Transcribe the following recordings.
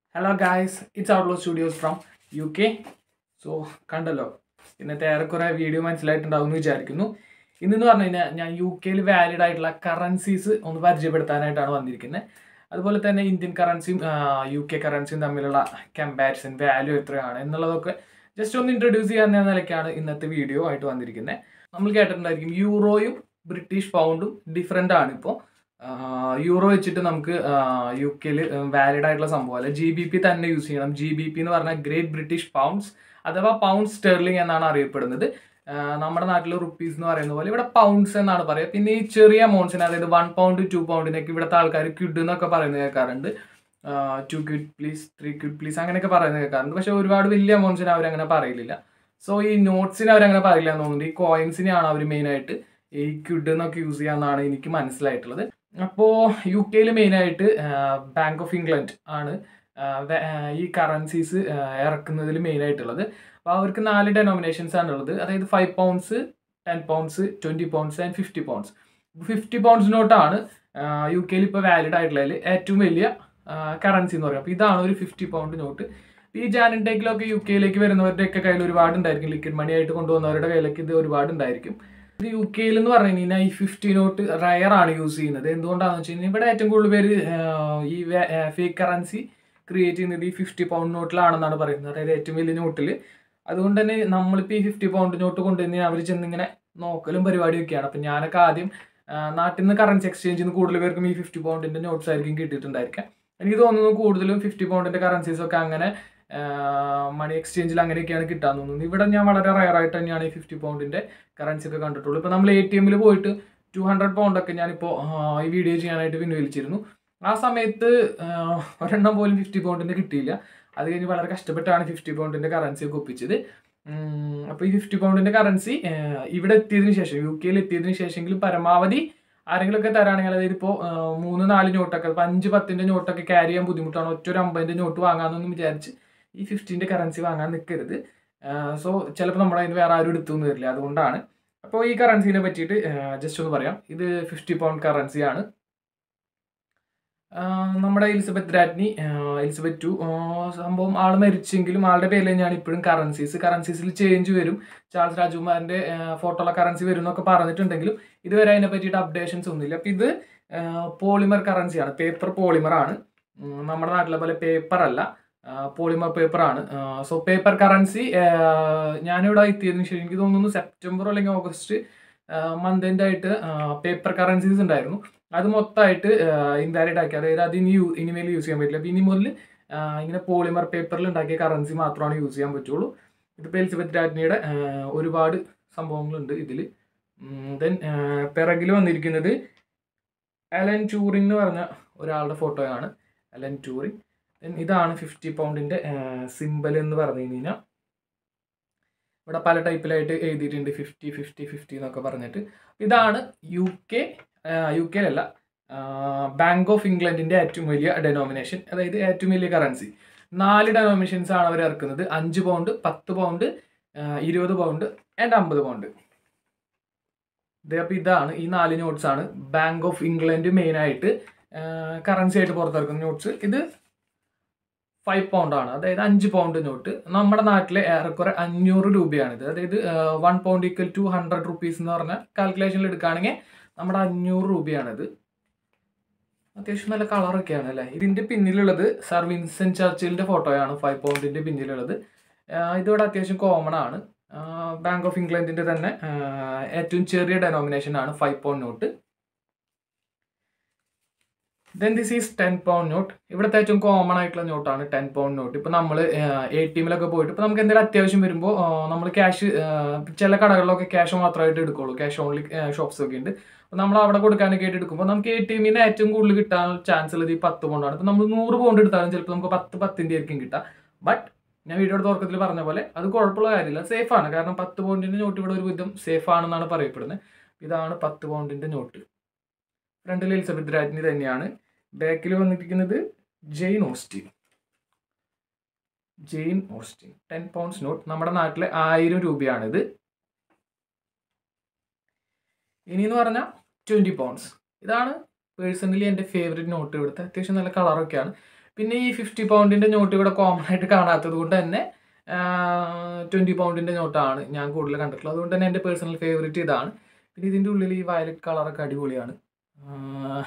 hello guys it's Outlaw Studios from U K so കണ്ടല്ലോ ഇന്നത്തെ ഏറെക്കുറെ വീഡിയോ മനസ്സിലായിട്ടുണ്ടാവും എന്ന് വിചാരിക്കുന്നു ഇന്നെന്ന് പറഞ്ഞു കഴിഞ്ഞാൽ ഞാൻ യു കെയിൽ വാലിഡ് ആയിട്ടുള്ള കറൻസീസ് ഒന്ന് പരിചയപ്പെടുത്താനായിട്ടാണ് വന്നിരിക്കുന്നത് അതുപോലെ തന്നെ ഇന്ത്യൻ കറൻസിയും യു കെ കറൻസിയും തമ്മിലുള്ള കമ്പാരിസൺ വാല്യൂ എത്രയാണ് എന്നുള്ളതൊക്കെ ജസ്റ്റ് ഒന്ന് ഇൻട്രൊഡ്യൂസ് ചെയ്യാൻ നിലയ്ക്കാണ് ഇന്നത്തെ വീഡിയോ ആയിട്ട് വന്നിരിക്കുന്നത് നമ്മൾ കേട്ടിട്ടുണ്ടായിരിക്കും യൂറോയും ബ്രിട്ടീഷ് പൗണ്ടും ഡിഫറെൻ്റ് ആണ് ഇപ്പോൾ യൂറോ വെച്ചിട്ട് നമുക്ക് യു കെയിൽ വാലിഡ് ആയിട്ടുള്ള സംഭവമല്ല ജി ബി പി തന്നെ യൂസ് ചെയ്യണം ജി ബി പി എന്ന് പറഞ്ഞാൽ ഗ്രേറ്റ് ബ്രിട്ടീഷ് പൗണ്ട്സ് അഥവാ പൗണ്ട് സ്റ്റെർലിംഗ് എന്നാണ് അറിയപ്പെടുന്നത് ആ, നമ്മുടെ നാട്ടിൽ റുപ്പീസ് എന്ന് പറയുന്ന പോലെ ഇവിടെ പൗണ്ട്സ് എന്നാണ് പറയുക പിന്നെ ഈ ചെറിയ എമൗണ്ട്സിന് അതായത് വൺ പൗണ്ട് ടു പൗണ്ടിനൊക്കെ ഇവിടുത്തെ ആൾക്കാർ ക്വിഡ് എന്നൊക്കെ പറയുന്നത് കേൾക്കാറുണ്ട് two quid please three quid please അങ്ങനെയൊക്കെ പറയുന്നത് കേൾക്കാറുണ്ട് പക്ഷെ ഒരുപാട് വലിയ എമൗണ്ട്സിന് അവരങ്ങനെ പറയില്ല സോ ഈ നോട്ട്സിന് അവരങ്ങനെ പറയില്ല എന്ന് തോന്നുന്നുണ്ട് ഈ കോയിൻസിനെയാണ് അവർ മെയിനായിട്ട് ഈ ക്വിഡ് എന്നൊക്കെ യൂസ് ചെയ്യാമെന്നാണ് എനിക്ക് മനസ്സിലായിട്ടുള്ളത് അപ്പോൾ യു കെയിൽ മെയിനായിട്ട് ബാങ്ക് ഓഫ് ഇംഗ്ലണ്ട് ആണ് ആ, വെ- ആ, ഈ കറൻസീസ് ഇറക്കുന്നതിൽ മെയിനായിട്ടുള്ളത് അപ്പോൾ അവർക്ക് നാല് ഡെനോമിനേഷൻസ് ആണ് ഉള്ളത് അതായത് five pounds ten pounds twenty pounds and fifty pounds fifty pounds നോട്ടാണ് യു കെയിൽ ഇപ്പോൾ വാലിഡ് ആയിട്ടുള്ളതിൽ ഏറ്റവും വലിയ കറൻസി എന്ന് പറയുന്നത് അപ്പോൾ ഇതാണ് ഒരു ഫിഫ്റ്റി പൗണ്ട് നോട്ട് ഈ ജാനൻ ടേക്കിലൊക്കെ യു കെയിലേക്ക് വരുന്നവരുടെയൊക്കെ കയ്യിൽ ഒരുപാട് ഉണ്ടായിരിക്കും ലിക്വിഡ് മണി ആയിട്ട് കൊണ്ടുവന്നവരുടെ കയ്യിലൊക്കെ ഇത് ഒരുപാട് ഉണ്ടായിരിക്കും ഇത് യു കെയിൽ എന്ന് പറഞ്ഞു കഴിഞ്ഞാൽ ഈ ഫിഫ്റ്റി നോട്ട് റയർ ആണ് യൂസ് ചെയ്യുന്നത് എന്തുകൊണ്ടാണെന്ന് വെച്ച് കഴിഞ്ഞാൽ ഇവിടെ ഏറ്റവും കൂടുതൽ പേര് ആഹ്, ഈ ഫേക്ക് കറൻസി ക്രിയേറ്റ് ചെയ്യുന്നത് ഈ ഫിഫ്റ്റി പൗണ്ട് നോട്ടിലാണെന്നാണ് പറയുന്നത് അതായത് ഏറ്റവും വലിയ നോട്ടിൽ അതുകൊണ്ട് തന്നെ നമ്മളിപ്പോൾ ഈ ഫിഫ്റ്റി പൗണ്ട് നോട്ട് കൊണ്ടുവന്ന് അവർ ചെന്നിങ്ങനെ നോക്കലും പരിപാടിയൊക്കെയാണ് അപ്പം ഞാനൊക്കെ ആദ്യം ആഹ്, നാട്ടിൽ നിന്ന് കറൻസി എക്സ്ചേഞ്ചിൽ നിന്ന് കൂടുതൽ പേർക്കും ഈ ഫിഫ്റ്റി പൗണ്ടിൻ്റെ നോട്ട്സ് ആയിരിക്കും കിട്ടിയിട്ടുണ്ടായിരിക്കാം എനിക്ക് തോന്നുന്നു കൂടുതലും ഫിഫ്റ്റി പൗണ്ടിൻ്റെ കറൻസീസ് ഒക്കെ അങ്ങനെ മണി എക്സ്ചേഞ്ചിൽ അങ്ങനെയൊക്കെയാണ് കിട്ടാൻ തോന്നുന്നത് ഇവിടെ ഞാൻ വളരെ റയർ ആയിട്ട് തന്നെയാണ് ഈ ഫിഫ്റ്റി പൗണ്ടിൻ്റെ കറൻസി ഒക്കെ കണ്ടിട്ടുള്ളൂ ഇപ്പോൾ നമ്മൾ എ ടി എമ്മിൽ പോയിട്ട് ടു ഹൺഡ്രഡ് പൗണ്ടൊക്കെ ഞാനിപ്പോൾ ഈ വീഡിയോ ചെയ്യാനായിട്ട് പിൻവലിച്ചിരുന്നു ആ സമയത്ത് ആ, ഒരെണ്ണം പോലും ഫിഫ്റ്റി പൗണ്ടിൻ്റെ കിട്ടിയില്ല അത് കഴിഞ്ഞ് വളരെ കഷ്ടപ്പെട്ടാണ് ഫിഫ്റ്റി പൗണ്ടിൻ്റെ കറൻസി ഒക്കെ ഒപ്പിച്ചത് അപ്പോൾ ഈ ഫിഫ്റ്റി പൗണ്ടിൻ്റെ കറൻസി ഇവിടെ എത്തിയതിന് ശേഷം യു കെയിൽ എത്തിയതിന് ശേഷമെങ്കിലും പരമാവധി ആരെങ്കിലുമൊക്കെ തരാണെങ്കിൽ അതായത് ഇപ്പോൾ മൂന്ന് നാല് നോട്ടൊക്കെ ഇപ്പോൾ അഞ്ച് പത്തിൻ്റെ നോട്ടൊക്കെ ക്യാരി ചെയ്യാൻ ബുദ്ധിമുട്ടാണ് ഒറ്റ ഒരു അമ്പതിൻ്റെ നോട്ട് വാങ്ങാമെന്നൊന്നും വിചാരിച്ച് ഈ ഫിഫ്റ്റീൻ്റെ കറൻസി വാങ്ങാൻ നിൽക്കരുത് സോ ചിലപ്പോൾ നമ്മുടെ അതിന് വേറെ ആരും എടുത്തു വരില്ല അതുകൊണ്ടാണ് അപ്പോൾ ഈ കറൻസിനെ പറ്റിയിട്ട് ജസ്റ്റ് ഒന്ന് പറയാം ഇത് ഫിഫ്റ്റി പൗണ്ട് കറൻസിയാണ് നമ്മുടെ എലിസബത്ത് രാജ്ഞി ആഹ് എലിസബത്ത് ടു സംഭവം ആൾ മരിച്ചെങ്കിലും ആളുടെ പേരിൽ തന്നെയാണ് ഇപ്പോഴും കറൻസീസ് കറൻസീസിൽ ചേഞ്ച് വരും ചാൾസ് രാജകുമാരൻ്റെ ഫോട്ടോയുള്ള കറൻസി വരും എന്നൊക്കെ പറഞ്ഞിട്ടുണ്ടെങ്കിലും ഇതുവരെ അതിനെ പറ്റിയിട്ട് അപ്ഡേഷൻസ് ഒന്നുമില്ല അപ്പോൾ ഇത് പോളിമർ കറൻസിയാണ് പേപ്പർ പോളിമർ ആണ് ഉം, നമ്മുടെ നാട്ടിലെ പോലെ പേപ്പർ അല്ല പോളിമർ പേപ്പർ ആണ് സോ പേപ്പർ കറൻസി ഞാനിവിടെ എത്തിയതിനു ശേഷം എനിക്ക് തോന്നുന്നു സെപ്റ്റംബർ അല്ലെങ്കിൽ ഓഗസ്റ്റ് മന്ത് എൻഡ് ആയിട്ട് പേപ്പർ കറൻസീസ് ഉണ്ടായിരുന്നു അത് മൊത്തമായിട്ട് ഇൻവാലിഡ് ആക്കി അതായത് അത് ഇനി യൂ- ഇനിമേൽ യൂസ് ചെയ്യാൻ പറ്റില്ല അപ്പോൾ ഇനി മുതൽ ഇങ്ങനെ പോളിമർ പേപ്പറിൽ ഉണ്ടാക്കിയ കറൻസി മാത്രമാണ് യൂസ് ചെയ്യാൻ പറ്റുള്ളൂ ഇതിപ്പോൾ എലിസബത്ത് രാജ്ഞിയുടെ ആ, ഒരുപാട് സംഭവങ്ങളുണ്ട് ഇതിൽ ദെൻ പിറകിൽ വന്നിരിക്കുന്നത് അലൻ ടൂറിംഗ് എന്ന് പറഞ്ഞ ഒരാളുടെ ഫോട്ടോയാണ് അലൻ ടൂറിംഗ് ദെൻ ഇതാണ് ഫിഫ്റ്റി പൗണ്ടിൻ്റെ സിമ്പൽ എന്ന് പറഞ്ഞു കഴിഞ്ഞാൽ ഇവിടെ പല ടൈപ്പിലായിട്ട് എഴുതിയിട്ടുണ്ട് ഫിഫ്റ്റി ഫിഫ്റ്റി ഫിഫ്റ്റി എന്നൊക്കെ പറഞ്ഞിട്ട് ഇതാണ് യു കെ യു കെയിലല്ല ബാങ്ക് ഓഫ് ഇംഗ്ലണ്ടിൻ്റെ ഏറ്റവും വലിയ ഡെനോമിനേഷൻ അതായത് ഏറ്റവും വലിയ കറൻസി നാല് ഡെനോമിനേഷൻസ് ആണ് അവർ ഇറക്കുന്നത് അഞ്ച് പൗണ്ട് പത്ത് പൗണ്ട് ഇരുപത് പൗണ്ട് ആൻഡ് അമ്പത് പൗണ്ട് ഇത് അപ്പോൾ ഇതാണ് ഈ നാല് നോട്ട്സ് ആണ് ബാങ്ക് ഓഫ് ഇംഗ്ലണ്ട് മെയിനായിട്ട് കറൻസി ആയിട്ട് പുറത്തിറക്കുന്ന നോട്ട്സ് ഇത് ഫൈവ് പൗണ്ട് ആണ് അതായത് അഞ്ച് പൗണ്ട് നോട്ട് നമ്മുടെ നാട്ടിലെ ഏറെക്കുറെ അഞ്ഞൂറ് രൂപയാണിത് അതായത് one pound equal to hundred rupees എന്ന് പറഞ്ഞ കാൽക്കുലേഷനിൽ എടുക്കുകയാണെങ്കിൽ നമ്മുടെ അഞ്ഞൂറ് രൂപയാണിത് അത്യാവശ്യം നല്ല കളറൊക്കെയാണ് അല്ലേ ഇതിൻ്റെ പിന്നിലുള്ളത് സർ വിൻസെന്റ് ചർച്ചിലിൻ്റെ ഫോട്ടോയാണ് ഫൈവ് പൗണ്ടിൻ്റെ പിന്നിലുള്ളത് ആഹ് ഇതിവിടെ അത്യാവശ്യം കോമൺ ആണ് ബാങ്ക് ഓഫ് ഇംഗ്ലണ്ടിൻ്റെ തന്നെ ആഹ് ഏറ്റവും ചെറിയ ഡെനോമിനേഷൻ ആണ് five pound note then this is ten pound note ഇവിടുത്തെ ഏറ്റവും കോമൺ ആയിട്ടുള്ള നോട്ടാണ് ടെൻ പൗണ്ട് നോട്ട് ഇപ്പോൾ നമ്മൾ എ ടി എമ്മിലൊക്കെ പോയിട്ട് ഇപ്പോൾ നമുക്ക് എന്തെങ്കിലും അത്യാവശ്യം വരുമ്പോൾ നമ്മൾ ക്യാഷ് ചില കടകളിലൊക്കെ ക്യാഷ് മാത്രമായിട്ട് എടുക്കുള്ളൂ ക്യാഷ് ഓൺലി ഷോപ്സ് ഒക്കെ ഉണ്ട് അപ്പോൾ നമ്മൾ അവിടെ കൊടുക്കാനൊക്കെ ആയിട്ട് എടുക്കുമ്പോൾ നമുക്ക് എ ടി എമ്മിന് ഏറ്റവും കൂടുതൽ കിട്ടാൻ ചാൻസ് ഉള്ളത് ഈ പത്ത് പൗണ്ടാണ് ഇപ്പോൾ നമ്മൾ നൂറ് പൗണ്ട് എടുത്താലും ചിലപ്പോൾ നമുക്ക് പത്ത് പത്തിൻ്റെ ആയിരിക്കും കിട്ടുക ബട്ട് ഞാൻ വീഡിയോയുടെ തുറക്കത്തിൽ പറഞ്ഞ പോലെ അത് കുഴപ്പമുള്ള കാര്യമില്ല സേഫ് ആണ് കാരണം പത്ത് പൗണ്ടിൻ്റെ നോട്ട് ഇവിടെ ഒരു വിധം സേഫ് ആണെന്നാണ് പറയപ്പെടുന്നത് ഇതാണ് പത്ത് പൗണ്ടിൻ്റെ നോട്ട് ഫ്രണ്ടിൽ എലിസബത്ത് രാജ്ഞി തന്നെയാണ് ബാക്കിൽ വന്നിരിക്കുന്നത് Jane Austen Jane Austen ten pounds note നമ്മുടെ നാട്ടിലെ ആയിരം രൂപയാണിത് ഇനി എന്ന് പറഞ്ഞാൽ ട്വൻറ്റി പൗണ്ട്സ് ഇതാണ് പേഴ്സണലി എൻ്റെ ഫേവറേറ്റ് നോട്ട് ഇവിടുത്തെ അത്യാവശ്യം നല്ല കളറൊക്കെയാണ് പിന്നെ ഈ ഫിഫ്റ്റി പൗണ്ടിൻ്റെ നോട്ട് ഇവിടെ കോമൺ ആയിട്ട് കാണാത്തത് കൊണ്ട് തന്നെ ട്വൻറ്റി പൗണ്ടിൻ്റെ നോട്ടാണ് ഞാൻ കൂടുതൽ കണ്ടിട്ടുള്ളത് അതുകൊണ്ട് തന്നെ എൻ്റെ പേഴ്സണൽ ഫേവറേറ്റ് ഇതാണ് പിന്നെ ഇതിൻ്റെ ഉള്ളിൽ ഈ വയലറ്റ് കളറൊക്കെ അടിപൊളിയാണ് ആ,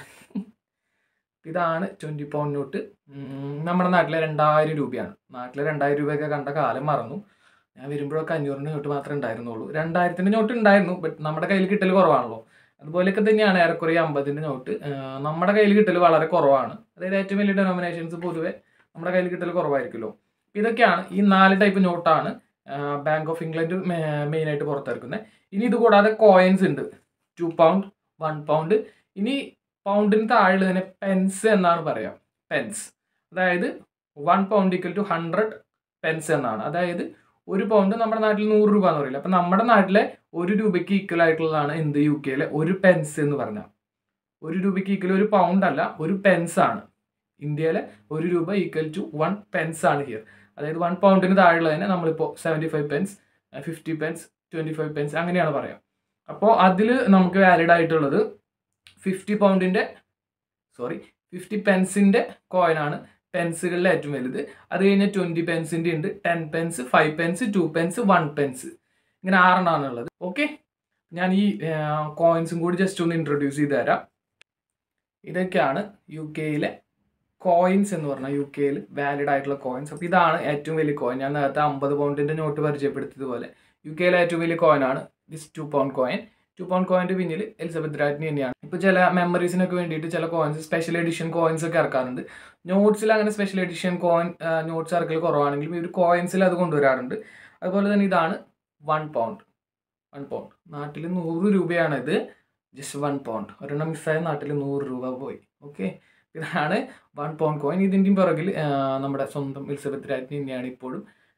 ഇതാണ് ട്വൻറ്റി പൗണ്ട് നോട്ട് ഉം, നമ്മുടെ നാട്ടിലെ രണ്ടായിരം രൂപയാണ് നാട്ടിലെ രണ്ടായിരം രൂപയൊക്കെ കണ്ട കാലം മറന്നു ഞാൻ വരുമ്പോഴൊക്കെ അഞ്ഞൂറിൻ്റെ നോട്ട് മാത്രമേ ഉണ്ടായിരുന്നുള്ളൂ രണ്ടായിരത്തിൻ്റെ നോട്ട് ഉണ്ടായിരുന്നു ബട്ട് നമ്മുടെ കയ്യിൽ കിട്ടൽ കുറവാണല്ലോ അതുപോലെയൊക്കെ തന്നെയാണ് ഏറെക്കുറെ അമ്പതിൻ്റെ നോട്ട് ആഹ് നമ്മുടെ കയ്യിൽ കിട്ടൽ വളരെ കുറവാണ് അതായത് ഏറ്റവും വലിയ ഡെനോമിനേഷൻസ് പൊതുവെ നമ്മുടെ കയ്യിൽ കിട്ടൽ കുറവായിരിക്കുമല്ലോ ഇതൊക്കെയാണ് ഈ നാല് ടൈപ്പ് നോട്ടാണ് ബാങ്ക് ഓഫ് ഇംഗ്ലണ്ട് മെയിനായിട്ട് പുറത്തിറക്കുന്നത് ഇനി ഇത് കൂടാതെ കോയിൻസ് ഉണ്ട് ടു പൗണ്ട് വൺ പൗണ്ട് ഇനി പൗണ്ടിന് താഴെ തന്നെ പെൻസ് എന്നാണ് പറയാം പെൻസ് അതായത് one pound equal to hundred pence എന്നാണ് അതായത് ഒരു പൗണ്ട് നമ്മുടെ നാട്ടിൽ നൂറ് രൂപ എന്ന് പറയില്ല അപ്പം നമ്മുടെ നാട്ടിലെ ഒരു രൂപയ്ക്ക് ഈക്വൽ ആയിട്ടുള്ളതാണ് എന്ത് യു കെയിലെ ഒരു പെൻസ് എന്ന് പറഞ്ഞാൽ ഒരു രൂപയ്ക്ക് ഈക്വൽ ഒരു പൗണ്ട് അല്ല ഒരു പെൻസ് ആണ് ഇന്ത്യയിലെ ഒരു രൂപ ഈക്വൽ ടു വൺ പെൻസ് ആണ് ഹിയർ അതായത് വൺ പൗണ്ടിന് താഴെയുള്ളതിനെ നമ്മളിപ്പോൾ seventy five pence fifty pence twenty five pence അങ്ങനെയാണ് പറയാം അപ്പോൾ അതിൽ നമുക്ക് വാലിഡ് ആയിട്ടുള്ളത് ഫിഫ്റ്റി പൗണ്ടിൻ്റെ സോറി ഫിഫ്റ്റി പെൻസിൻ്റെ കോയിനാണ് പെൻസുകളിലെ ഏറ്റവും വലുത് അത് കഴിഞ്ഞാൽ ട്വൻറ്റി പെൻസിൻ്റെ ഉണ്ട് ten pence five pence two pence one pence ഇങ്ങനെ ആറെണ്ണമാണ് ഉള്ളത് ഓക്കെ ഞാൻ ഈ കോയിൻസും കൂടി ജസ്റ്റ് ഒന്ന് ഇൻട്രൊഡ്യൂസ് ചെയ്ത് തരാം ഇതൊക്കെയാണ് യു കെയിലെ കോയിൻസ് എന്ന് പറഞ്ഞാൽ യു കെയിൽ വാലിഡ് ആയിട്ടുള്ള കോയിൻസ് അപ്പോൾ ഇതാണ് ഏറ്റവും വലിയ കോയിൻ ഞാൻ നേരത്തെ അമ്പത് പൗണ്ടിൻ്റെ നോട്ട് പരിചയപ്പെടുത്തിയതുപോലെ യു കെയിലെ ഏറ്റവും വലിയ കോയിനാണ് this two pound coin two pound കോയിൻ്റെ പിന്നിൽ എലിസബത്ത് രാജ്ഞി തന്നെയാണ് ഇപ്പോൾ ചില മെമ്മറീസിനൊക്കെ വേണ്ടിയിട്ട് ചില കോയിൻസ് സ്പെഷ്യൽ എഡിഷൻ കോയിൻസ് ഒക്കെ ഇറക്കാറുണ്ട് നോട്ട്സിൽ അങ്ങനെ സ്പെഷ്യൽ എഡിഷൻ കോയിൻ നോട്ട്സ് ഇറക്കൽ കുറവാണെങ്കിലും ഇവർ കോയിൻസിൽ അത് കൊണ്ടുവരാറുണ്ട് അതുപോലെ തന്നെ ഇതാണ് വൺ പൗണ്ട് വൺ പൗണ്ട് നാട്ടിൽ നൂറ് രൂപയാണ് ഇത് ജസ്റ്റ് വൺ പൗണ്ട് ഒരെണ്ണം മിസ്സായ നാട്ടിൽ നൂറ് രൂപ പോയി ഓക്കെ ഇതാണ് വൺ പൗണ്ട് കോയിൻ ഇതിൻ്റെയും പിറകിൽ ആ, നമ്മുടെ സ്വന്തം എലിസബത്ത് രാജ്ഞി തന്നെയാണ് ഇപ്പോഴും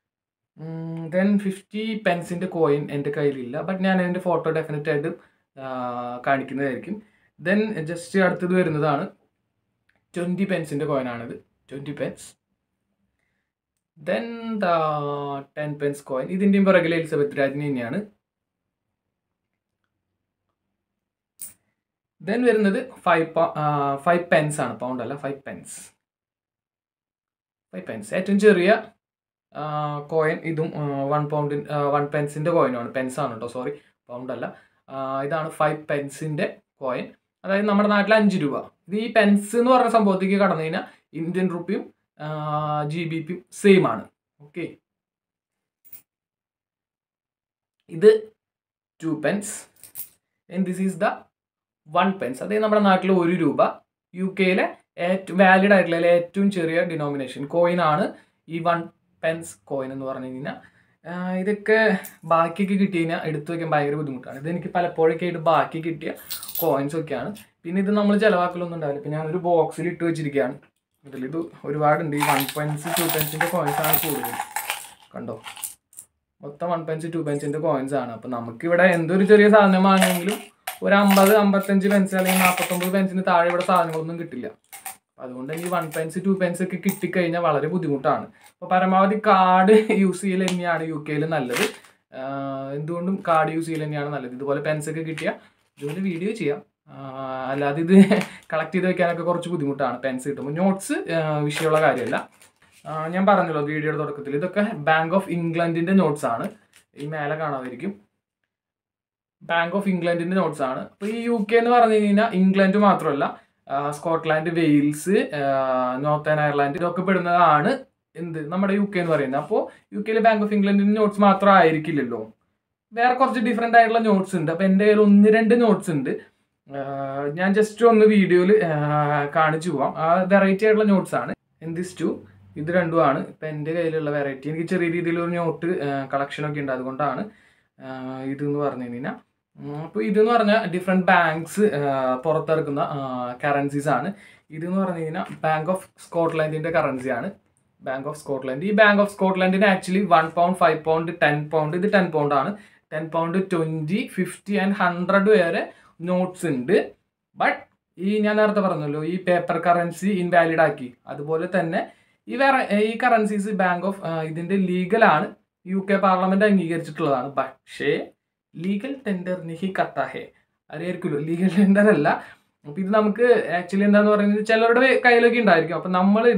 ദെൻ ഫിഫ്റ്റി പെൻസിൻ്റെ കോയിൻ എൻ്റെ കയ്യിലില്ല ബട്ട് ഞാൻ അതിൻ്റെ ഫോട്ടോ ഡെഫിനറ്റ് ആയിട്ട് ആ, കാണിക്കുന്നതായിരിക്കും ദെൻ ജസ്റ്റ് അടുത്തത് വരുന്നതാണ് ട്വൻറ്റി പെൻസിൻ്റെ കോയിനാണിത് twenty pence then the ten pence coin ഇതിൻ്റെയും പിറകിൽ എലിസബത്ത് രാജ്ഞി തന്നെയാണ് ദെൻ വരുന്നത് ഫൈവ് ഫൈവ് പെൻസ് ആണ് പൗണ്ട് അല്ല ഫൈവ് പെൻസ് ഫൈവ് പെൻസ് ഏറ്റവും ചെറിയ കോയിൻ ഇതും വൺ പൗണ്ടിൻ വൺ പെൻസിൻ്റെ കോയിനാണ് പെൻസ് ആണ് കേട്ടോ സോറി പൗണ്ട് അല്ല ആ, ഇതാണ് ഫൈവ് പെൻസിൻ്റെ കോയിൻ അതായത് നമ്മുടെ നാട്ടിൽ അഞ്ച് രൂപ ഇത് ഈ പെൻസ് എന്ന് പറഞ്ഞ സംഭവത്തേക്ക് കടന്നു കഴിഞ്ഞാൽ ഇന്ത്യൻ റുപ്പിയും ജി ബി പിയും സെയിം ആണ് ഓക്കെ ഇത് two pence and this is the one pence അതായത് നമ്മുടെ നാട്ടിൽ ഒരു രൂപ യു കെയിലെ ഏറ്റവും വാലിഡ് ആയിട്ടുള്ള അതിലെ ഏറ്റവും ചെറിയ ഡിനോമിനേഷൻ കോയിൻ ആണ് ഈ വൺ പെൻസ് കോയിൻ എന്ന് പറഞ്ഞു കഴിഞ്ഞാൽ ആഹ് ഇതൊക്കെ ബാക്കിയൊക്കെ കിട്ടി കഴിഞ്ഞാൽ എടുത്തു വയ്ക്കാൻ ഭയങ്കര ബുദ്ധിമുട്ടാണ് ഇത് എനിക്ക് പലപ്പോഴൊക്കെ ആയിട്ട് ബാക്കി കിട്ടിയ കോയിൻസ് ഒക്കെയാണ് പിന്നെ ഇത് നമ്മൾ ചിലവാക്കലൊന്നും ഉണ്ടാവില്ല ഇപ്പം ഞാനൊരു ബോക്സിൽ ഇട്ട് വെച്ചിരിക്കുകയാണ് ഇതിൽ ഇത് ഒരുപാടുണ്ട് ഈ വൺ പെൻസ് ടു പെൻസിൻ്റെ കോയിൻസ് ആണ് കൂടുതൽ കണ്ടോ മൊത്തം വൺ പെൻസ് ടു പെൻസിൻ്റെ കോയിൻസ് ആണ് അപ്പം നമുക്കിവിടെ എന്തൊരു ചെറിയ സാധനം വാങ്ങുമെങ്കിലും ഒരു അമ്പത് അമ്പത്തഞ്ച് പെൻസ് അല്ലെങ്കിൽ നാൽപ്പത്തൊമ്പത് പെൻസിന് താഴെ ഇവിടെ സാധനങ്ങളൊന്നും കിട്ടില്ല അതുകൊണ്ട് തന്നെ ഈ വൺ പെൻസ് ടു പെൻസ് ഒക്കെ കിട്ടിക്കഴിഞ്ഞാൽ വളരെ ബുദ്ധിമുട്ടാണ് അപ്പോൾ പരമാവധി കാർഡ് യൂസ് ചെയ്യൽ തന്നെയാണ് യു കെയിൽ നല്ലത് ആഹ് എന്തുകൊണ്ടും കാർഡ് യൂസ് ചെയ്യൽ തന്നെയാണ് നല്ലത് ഇതുപോലെ പെൻസ് ഒക്കെ കിട്ടിയാൽ ഇതുപോലെ വീഡിയോ ചെയ്യാം ആഹ് അല്ലാതെ ഇത് കളക്ട് ചെയ്ത് വെക്കാനൊക്കെ കുറച്ച് ബുദ്ധിമുട്ടാണ് പെൻസ് കിട്ടുമ്പോൾ നോട്ട്സ് വിഷയമുള്ള കാര്യമല്ല ആഹ് ഞാൻ പറഞ്ഞല്ലോ വീഡിയോയുടെ തുടക്കത്തിൽ ഇതൊക്കെ ബാങ്ക് ഓഫ് ഇംഗ്ലണ്ടിൻ്റെ നോട്ട്സ് ആണ് ഈ മേലെ കാണാമായിരിക്കും ബാങ്ക് ഓഫ് ഇംഗ്ലണ്ടിൻ്റെ നോട്ട്സ് ആണ് അപ്പോൾ ഈ യു കെ എന്ന് പറഞ്ഞു കഴിഞ്ഞാൽ ഇംഗ്ലണ്ട് മാത്രമല്ല ആ, സ്കോട്ട്ലാൻഡ് വെയിൽസ് നോർത്തേൺ അയർലാൻഡ് ഇതൊക്കെ പെടുന്നതാണ് എന്ത് നമ്മുടെ യു കെ എന്ന് പറയുന്നത് അപ്പോൾ യു കെയിലെ ബാങ്ക് ഓഫ് ഇംഗ്ലണ്ടിൻ്റെ നോട്ട്സ് മാത്രം ആയിരിക്കില്ലല്ലോ വേറെ കുറച്ച് ഡിഫറെൻ്റ് ആയിട്ടുള്ള നോട്ട്സ് ഉണ്ട് അപ്പോൾ എൻ്റെ കയ്യിൽ ഒന്ന് രണ്ട് നോട്ട്സ് ഉണ്ട് ആ, ഞാൻ ജസ്റ്റ് ഒന്ന് വീഡിയോയിൽ കാണിച്ചു പോവാം ആ വെറൈറ്റി ആയിട്ടുള്ള നോട്ട്സ് ആണ് എന്തിസ് ടു ഇത് രണ്ടുമാണ് ഇപ്പം എൻ്റെ കയ്യിലുള്ള വെറൈറ്റി എനിക്ക് ചെറിയ രീതിയിലൊരു നോട്ട് കളക്ഷനൊക്കെ ഉണ്ട് അതുകൊണ്ടാണ് ആ, ഇതെന്ന് പറഞ്ഞു കഴിഞ്ഞാൽ അപ്പോൾ ഇതെന്ന് പറഞ്ഞാൽ ഡിഫറെൻറ്റ് ബാങ്ക്സ് പുറത്തിറക്കുന്ന കറൻസീസ് ആണ് ഇതെന്ന് പറഞ്ഞു കഴിഞ്ഞാൽ ബാങ്ക് ഓഫ് സ്കോട്ട്ലാൻഡിൻ്റെ കറൻസിയാണ് ബാങ്ക് ഓഫ് സ്കോട്ട്ലാൻഡ് ഈ ബാങ്ക് ഓഫ് സ്കോട്ട്ലാൻഡിന് actually one pound five pound ten pound ഇത് ടെൻ പൗണ്ട് ആണ് ten pound twenty fifty and hundred വരെ നോട്ട്സ് ഉണ്ട് ബട്ട് ഈ ഞാൻ നേരത്തെ പറഞ്ഞല്ലോ ഈ പേപ്പർ കറൻസി ഇൻവാലിഡ് ആക്കി അതുപോലെ തന്നെ ഈ വേറെ ഈ കറൻസീസ് ബാങ്ക് ഓഫ് ഇതിൻ്റെ ലീഗലാണ് യു കെ പാർലമെന്റ് അംഗീകരിച്ചിട്ടുള്ളതാണ് പക്ഷേ ലീഗൽ ടെൻഡർ നിഹി കത്താഹേ അറിയായിരിക്കുമല്ലോ ലീഗൽ ടെൻഡർ അല്ല അപ്പം ഇത് നമുക്ക് ആക്ച്വലി എന്താന്ന് പറയുന്നത് ചിലരുടെ കയ്യിലൊക്കെ ഉണ്ടായിരിക്കും അപ്പം നമ്മൾ ഇത്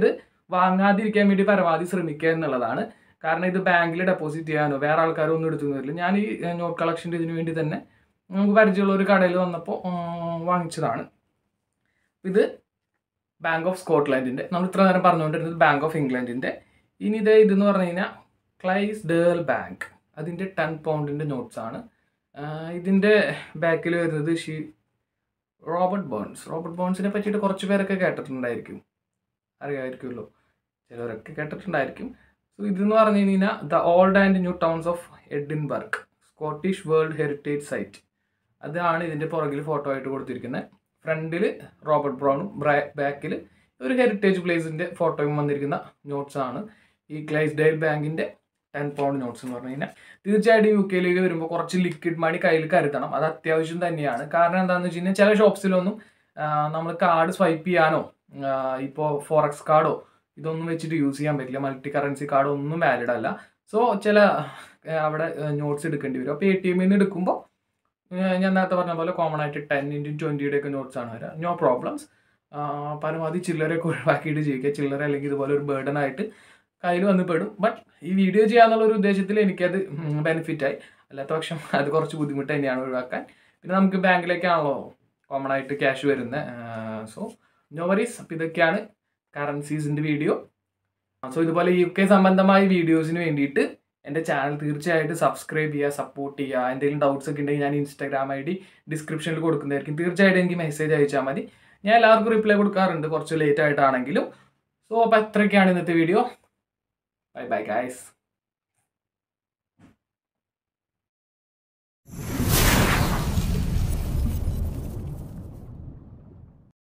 വാങ്ങാതിരിക്കാൻ വേണ്ടി പരമാവധി ശ്രമിക്കുക എന്നുള്ളതാണ് കാരണം ഇത് ബാങ്കിൽ ഡെപ്പോസിറ്റ് ചെയ്യാനോ വേറെ ആൾക്കാരോ ഒന്നും എടുത്തു വരില്ല ഞാൻ ഈ നോട്ട് കളക്ഷൻ്റെ ഇതിനു വേണ്ടി തന്നെ നമുക്ക് പരിചയമുള്ള ഒരു കടയിൽ വന്നപ്പോൾ വാങ്ങിച്ചതാണ് ഇത് ബാങ്ക് ഓഫ് സ്കോട്ട്ലൻഡിൻ്റെ നമ്മൾ ഇത്ര നേരം പറഞ്ഞുകൊണ്ടിരുന്നത് ബാങ്ക് ഓഫ് ഇംഗ്ലണ്ടിൻ്റെ ഇനി ഇത് ഇതെന്ന് പറഞ്ഞു കഴിഞ്ഞാൽ ക്ലൈസ് ഡേൾ ബാങ്ക് അതിൻ്റെ ടെൻ പൗണ്ടിൻ്റെ നോട്ട്സ് ആണ് ഇതിൻ്റെ ബാക്കിൽ വരുന്നത് ഷീ റോബർട്ട് ബേൺസ് റോബർട്ട് ബേൺസിനെ പറ്റിയിട്ട് കുറച്ച് പേരൊക്കെ കേട്ടിട്ടുണ്ടായിരിക്കും അറിയാമായിരിക്കുമല്ലോ ചിലരൊക്കെ കേട്ടിട്ടുണ്ടായിരിക്കും സോ ഇതെന്ന് പറഞ്ഞു കഴിഞ്ഞാൽ the old and new towns of Edinburgh Scottish world heritage site അതാണ് ഇതിൻ്റെ പുറകിൽ ഫോട്ടോ ആയിട്ട് കൊടുത്തിരിക്കുന്നത് ഫ്രണ്ടിൽ റോബർട്ട് ബ്രൗണും ബാക്കിൽ ഒരു ഹെറിറ്റേജ് പ്ലേസിൻ്റെ ഫോട്ടോയും വന്നിരിക്കുന്ന നോട്ട്സ് ആണ് ഈ ക്ലൈസ്ഡൈൽ ബാങ്കിൻ്റെ ടെൻ പൗണ്ട് നോട്ട്സ് എന്ന് പറഞ്ഞു കഴിഞ്ഞാൽ തീർച്ചയായിട്ടും യു കെയിലേക്ക് വരുമ്പോൾ കുറച്ച് ലിക്വിഡ് മണി കയ്യിൽ കരുതണം അത് അത്യാവശ്യം തന്നെയാണ് കാരണം എന്താണെന്ന് വെച്ച് കഴിഞ്ഞാൽ ചില ഷോപ്സിലൊന്നും നമ്മൾ കാർഡ് സ്വൈപ്പ് ചെയ്യാനോ ഇപ്പോൾ ഫോറക്സ് കാർഡോ ഇതൊന്നും വെച്ചിട്ട് യൂസ് ചെയ്യാൻ പറ്റില്ല മൾട്ടി കറൻസി കാർഡ് ഒന്നും വാലിഡ് അല്ല സോ ചില അവിടെ നോട്ട്സ് എടുക്കേണ്ടി വരും അപ്പോൾ എ ടി എമ്മിൽ നിന്ന് എടുക്കുമ്പോൾ ഞാൻ നേരത്തെ പറഞ്ഞ പോലെ കോമൺ ആയിട്ട് ടെൻ ഇൻറ്റു ട്വൻറ്റിയുടെ ഒക്കെ നോട്ട്സ് ആണ് വരിക നോ പ്രോബ്ലംസ് പരമാവധി ചില്ലറയൊക്കെ ഒഴിവാക്കിയിട്ട് ജീവിക്കുക ചില്ലറ അല്ലെങ്കിൽ ഇതുപോലെ ഒരു ബേർഡൻ ആയിട്ട് കയ്യിൽ വന്ന് പെടും ബട്ട് ഈ വീഡിയോ ചെയ്യാന്നുള്ള ഒരു ഉദ്ദേശത്തിൽ എനിക്കത് ബെനിഫിറ്റായി അല്ലാത്ത പക്ഷം അത് കുറച്ച് ബുദ്ധിമുട്ട് തന്നെയാണ് ഒഴിവാക്കാൻ പിന്നെ നമുക്ക് ബാങ്കിലേക്കാണല്ലോ കോമൺ ആയിട്ട് ക്യാഷ് വരുന്നത് സോ നോ വറീസ് അപ്പോൾ ഇതൊക്കെയാണ് കറൻസീസിൻ്റെ വീഡിയോ സോ ഇതുപോലെ യു കെ സംബന്ധമായ വീഡിയോസിന് വേണ്ടിയിട്ട് എൻ്റെ ചാനൽ തീർച്ചയായിട്ടും സബ്സ്ക്രൈബ് ചെയ്യുക സപ്പോർട്ട് ചെയ്യുക എന്തെങ്കിലും ഡൗട്ട്സ് ഒക്കെ ഉണ്ടെങ്കിൽ ഞാൻ ഇൻസ്റ്റാഗ്രാം ഐ ഡി ഡിസ്ക്രിപ്ഷനിൽ കൊടുക്കുന്നതായിരിക്കും തീർച്ചയായിട്ടും എനിക്ക് മെസ്സേജ് അയച്ചാൽ മതി ഞാൻ എല്ലാവർക്കും റിപ്ലൈ കൊടുക്കാറുണ്ട് കുറച്ച് ലേറ്റ് ആയിട്ടാണെങ്കിലും സോ അപ്പോൾ അത്രയൊക്കെയാണ് ഇന്നത്തെ വീഡിയോ ബൈ ബൈ ഗായ്സ്